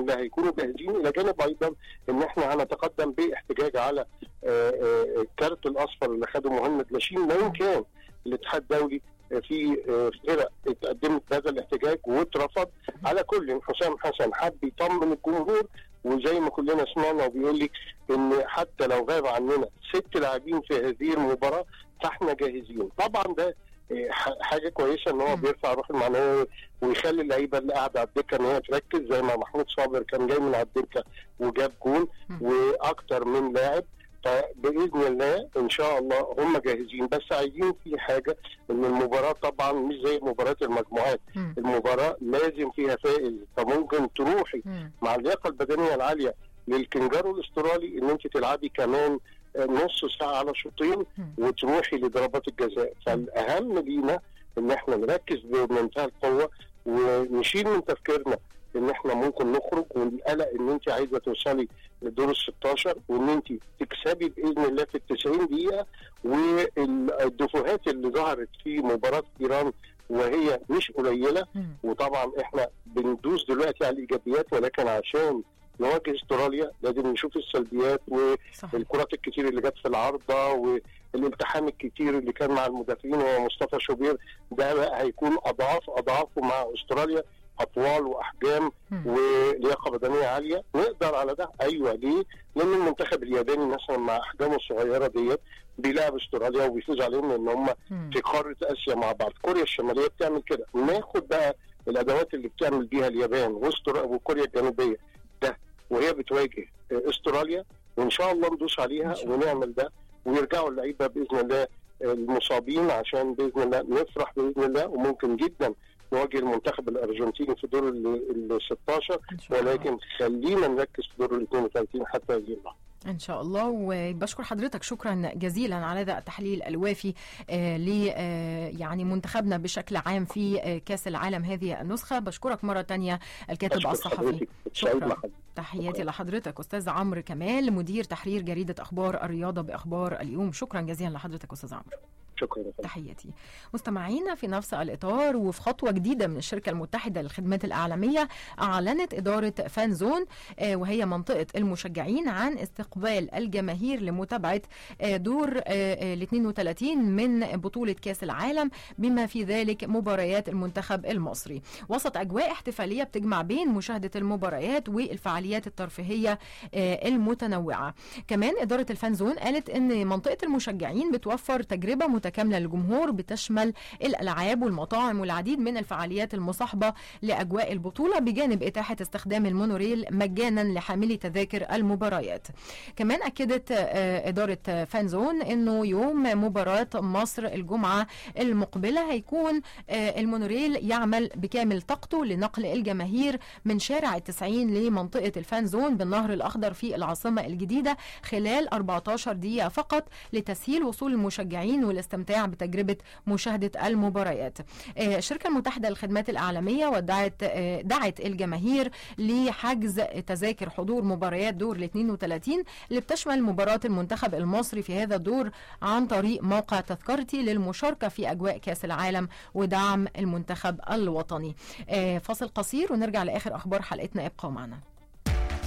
الله هيكونوا جاهزين الى جانب ايضا ان احنا هنتقدم باحتجاج على آه، آه، الكارت الاصفر اللي خده مهند لاشين وان كان الاتحاد الدولي في آه، فرق اتقدمت بهذا الاحتجاج واترفض على كل حسام حسن حب يطمن الجمهور وزي ما كلنا سمعنا وبيقول لك ان حتى لو غاب عننا ست لاعبين في هذه المباراه فاحنا جاهزين طبعا ده آه، ح- حاجه كويسه ان هو مم. بيرفع روح المعنويه ويخلي اللعيبه اللي قاعده على الدكه ان هي تركز زي ما محمود صابر كان جاي من على الدكه وجاب جول مم. واكتر من لاعب فباذن الله ان شاء الله هم جاهزين بس عايزين في حاجه ان المباراه طبعا مش زي مباريات المجموعات مم. المباراه لازم فيها فائز فممكن تروحي مم. مع اللياقه البدنيه العاليه للكنجارو الاسترالي ان انت تلعبي كمان آه، نص ساعه على شوطين مم. وتروحي لضربات الجزاء فالاهم لينا ان احنا نركز بمنتهى القوه ونشيل من تفكيرنا ان احنا ممكن نخرج والقلق ان انت عايزه توصلي لدور ال 16 وان انت تكسبي باذن الله في ال 90 دقيقه والدفوهات اللي ظهرت في مباراه ايران وهي مش قليله مم. وطبعا احنا بندوس دلوقتي على الايجابيات ولكن عشان نواجه استراليا لازم نشوف السلبيات صح والكرات الكتير اللي جت في العارضه والالتحام الكتير اللي كان مع المدافعين وهو مصطفى شوبير ده بقى هيكون اضعاف اضعافه مع استراليا اطوال واحجام مم. ولياقه بدنيه عاليه نقدر على ده ايوه ليه؟ لان المنتخب الياباني مثلا مع احجامه الصغيره ديت بيلعب استراليا وبيفوز عليهم لان هم مم. في قاره اسيا مع بعض كوريا الشماليه بتعمل كده ناخد بقى الادوات اللي بتعمل بيها اليابان واستر- وكوريا الجنوبيه ده وهي بتواجه استراليا وان شاء الله ندوس عليها إن شاء الله. ونعمل ده ويرجعوا اللعيبه باذن الله المصابين عشان باذن الله نفرح باذن الله وممكن جدا نواجه المنتخب الارجنتيني في دور ال 16 إن شاء الله. ولكن خلينا نركز في دور ال 32 حتى هذه اللحظه ان شاء الله وبشكر حضرتك شكرا جزيلا على هذا التحليل الوافي آه ل آه يعني منتخبنا بشكل عام في آه كاس العالم هذه النسخه بشكرك مره تانية الكاتب أشكر الصحفي حضرتك. سعيد شكرا لحضرتك. تحياتي لحضرتك استاذ عمرو كمال مدير تحرير جريده اخبار الرياضه باخبار اليوم شكرا جزيلا لحضرتك استاذ عمرو شكرا يا فندم. تحياتي مستمعينا في نفس الإطار وفي خطوة جديدة من الشركة المتحدة للخدمات الإعلامية أعلنت إدارة فان زون آه، وهي منطقة المشجعين عن استقبال الجماهير لمتابعة آه، دور ال 32 من بطولة كأس العالم بما في ذلك مباريات المنتخب المصري وسط أجواء احتفالية بتجمع بين مشاهدة المباريات والفعاليات الترفيهية آه، المتنوعة كمان إدارة الفان زون قالت إن منطقة المشجعين بتوفر تجربة متكاملة للجمهور بتشمل الألعاب والمطاعم والعديد من الفعاليات المصاحبة لأجواء البطولة بجانب إتاحة استخدام المونوريل مجانا لحاملي تذاكر المباريات كمان أكدت آه، إدارة آه، فان زون إنه يوم مباراة مصر الجمعة المقبلة هيكون آه، المونوريل يعمل بكامل طاقته لنقل الجماهير من شارع التسعين لمنطقة الفان زون بالنهر الأخضر في العاصمة الجديدة خلال 14 دقيقة فقط لتسهيل وصول المشجعين والاستمتاع بتجربة مشاهدة المباريات آه، الشركة المتحدة للخدمات الإعلامية ودعت آه، دعت الجماهير لحجز تذاكر حضور مباريات دور ال 32 اللي بتشمل مباراة المنتخب المصري في هذا الدور عن طريق موقع تذكرتي للمشاركة في أجواء كأس العالم ودعم المنتخب الوطني آه، فاصل قصير ونرجع لآخر أخبار حلقتنا ابقوا معنا